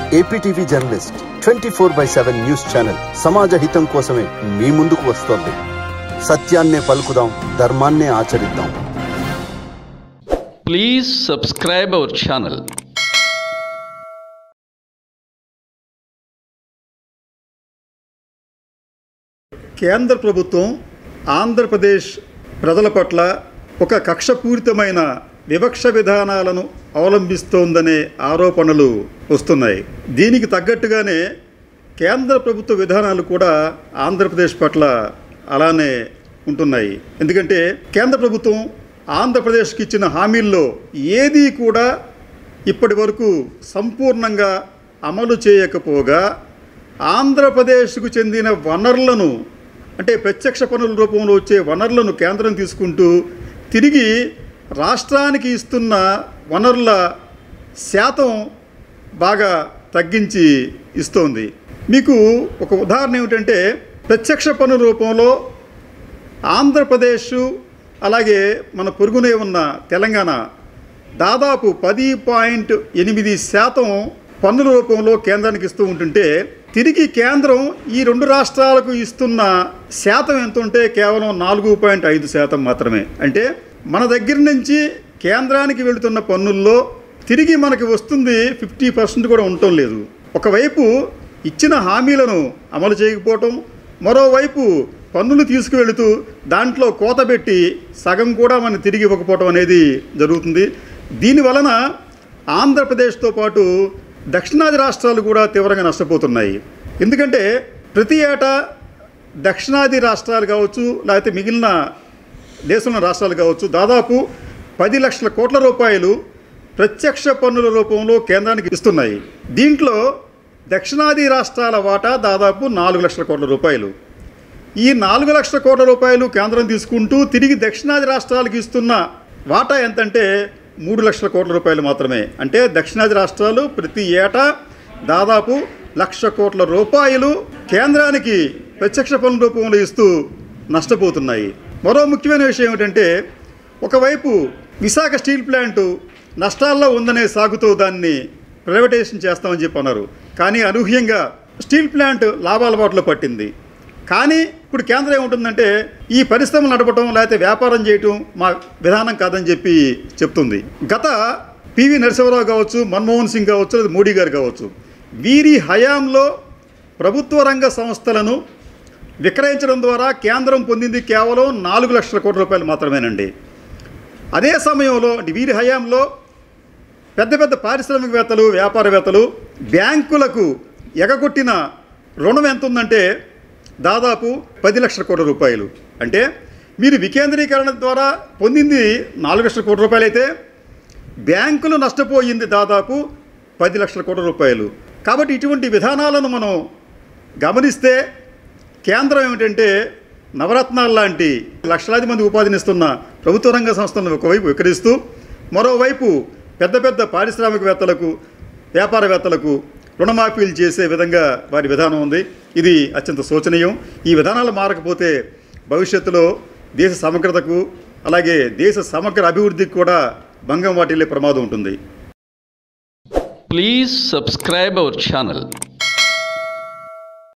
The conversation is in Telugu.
APTV journalist twenty four by seven news channel సమాజ హితం కోసమే మీ ముందుకు వస్తోంది సత్యాన్నే పలుకుదాం ధర్మాన్నే ఆచరిద్దాం Please subscribe our channel. కేంద్ర ప్రభుత్వం ఆంధ్రప్రదేశ్ ప్రజల పట్ల ఒక కక్షపూరితమైన వివక్ష విధానాలను అవలంబిస్తోందనే ఆరోపణలు వస్తున్నాయి దీనికి తగ్గట్టుగానే కేంద్ర ప్రభుత్వ విధానాలు కూడా ఆంధ్రప్రదేశ్ పట్ల అలానే ఉంటున్నాయి ఎందుకంటే కేంద్ర ప్రభుత్వం ఆంధ్రప్రదేశ్కి ఇచ్చిన హామీల్లో ఏదీ కూడా ఇప్పటి వరకు సంపూర్ణంగా అమలు చేయకపోగా ఆంధ్రప్రదేశ్కు చెందిన వనరులను అంటే ప్రత్యక్ష పన్నుల రూపంలో వచ్చే వనరులను కేంద్రం తీసుకుంటూ తిరిగి రాష్ట్రానికి ఇస్తున్న వనరుల శాతం బాగా తగ్గించి ఇస్తోంది మీకు ఒక ఉదాహరణ ఏమిటంటే ప్రత్యక్ష పన్ను రూపంలో ఆంధ్రప్రదేశ్ అలాగే మన పొరుగునే ఉన్న తెలంగాణ దాదాపు పది పాయింట్ ఎనిమిది శాతం పన్నుల రూపంలో కేంద్రానికి ఇస్తూ ఉంటుంటే తిరిగి కేంద్రం ఈ రెండు రాష్ట్రాలకు ఇస్తున్న శాతం ఎంత ఉంటే కేవలం నాలుగు పాయింట్ ఐదు శాతం మాత్రమే అంటే మన దగ్గర నుంచి కేంద్రానికి వెళుతున్న పన్నుల్లో తిరిగి మనకి వస్తుంది ఫిఫ్టీ పర్సెంట్ కూడా ఉండటం లేదు ఒకవైపు ఇచ్చిన హామీలను అమలు చేయకపోవటం మరోవైపు పన్నులు తీసుకువెళుతూ దాంట్లో కోత పెట్టి సగం కూడా మనం తిరిగి ఇవ్వకపోవటం అనేది జరుగుతుంది దీని వలన ఆంధ్రప్రదేశ్తో పాటు దక్షిణాది రాష్ట్రాలు కూడా తీవ్రంగా నష్టపోతున్నాయి ఎందుకంటే ప్రతి ఏటా దక్షిణాది రాష్ట్రాలు కావచ్చు లేకపోతే మిగిలిన దేశంలో రాష్ట్రాలు కావచ్చు దాదాపు పది లక్షల కోట్ల రూపాయలు ప్రత్యక్ష పన్నుల రూపంలో కేంద్రానికి ఇస్తున్నాయి దీంట్లో దక్షిణాది రాష్ట్రాల వాటా దాదాపు నాలుగు లక్షల కోట్ల రూపాయలు ఈ నాలుగు లక్షల కోట్ల రూపాయలు కేంద్రం తీసుకుంటూ తిరిగి దక్షిణాది రాష్ట్రాలకు ఇస్తున్న వాటా ఎంతంటే మూడు లక్షల కోట్ల రూపాయలు మాత్రమే అంటే దక్షిణాది రాష్ట్రాలు ప్రతి ఏటా దాదాపు లక్ష కోట్ల రూపాయలు కేంద్రానికి ప్రత్యక్ష పన్ను రూపంలో ఇస్తూ నష్టపోతున్నాయి మరో ముఖ్యమైన విషయం ఏమిటంటే ఒకవైపు విశాఖ స్టీల్ ప్లాంటు నష్టాల్లో ఉందనే సాగుతూ దాన్ని ప్రైవేటైజేషన్ చేస్తామని చెప్పి అన్నారు కానీ అనూహ్యంగా స్టీల్ ప్లాంట్ లాభాల బాటలో పట్టింది కానీ ఇప్పుడు కేంద్రం ఏముంటుందంటే ఈ పరిశ్రమలు నడపటం లేకపోతే వ్యాపారం చేయటం మా విధానం కాదని చెప్పి చెప్తుంది గత పివి నరసింహరావు కావచ్చు మన్మోహన్ సింగ్ కావచ్చు లేదా మోడీ గారు కావచ్చు వీరి హయాంలో ప్రభుత్వ రంగ సంస్థలను విక్రయించడం ద్వారా కేంద్రం పొందింది కేవలం నాలుగు లక్షల కోట్ల రూపాయలు మాత్రమేనండి అదే సమయంలో అంటే వీరి హయాంలో పెద్ద పెద్ద పారిశ్రామికవేత్తలు వ్యాపారవేత్తలు బ్యాంకులకు ఎగగొట్టిన రుణం ఎంత ఉందంటే దాదాపు పది లక్షల కోట్ల రూపాయలు అంటే మీరు వికేంద్రీకరణ ద్వారా పొందింది నాలుగు లక్షల కోట్ల రూపాయలు అయితే బ్యాంకులు నష్టపోయింది దాదాపు పది లక్షల కోట్ల రూపాయలు కాబట్టి ఇటువంటి విధానాలను మనం గమనిస్తే కేంద్రం ఏమిటంటే నవరత్నాలు లాంటి లక్షలాది మంది ఉపాధినిస్తున్న ప్రభుత్వ రంగ సంస్థలను ఒకవైపు విక్రయిస్తూ మరోవైపు పెద్ద పెద్ద పారిశ్రామికవేత్తలకు వ్యాపారవేత్తలకు రుణమాఫీలు చేసే విధంగా వారి విధానం ఉంది ఇది అత్యంత శోచనీయం ఈ విధానాలు మారకపోతే భవిష్యత్తులో దేశ సమగ్రతకు అలాగే దేశ సమగ్ర అభివృద్ధికి కూడా భంగం వాటిల్లే ప్రమాదం ఉంటుంది Please subscribe our channel.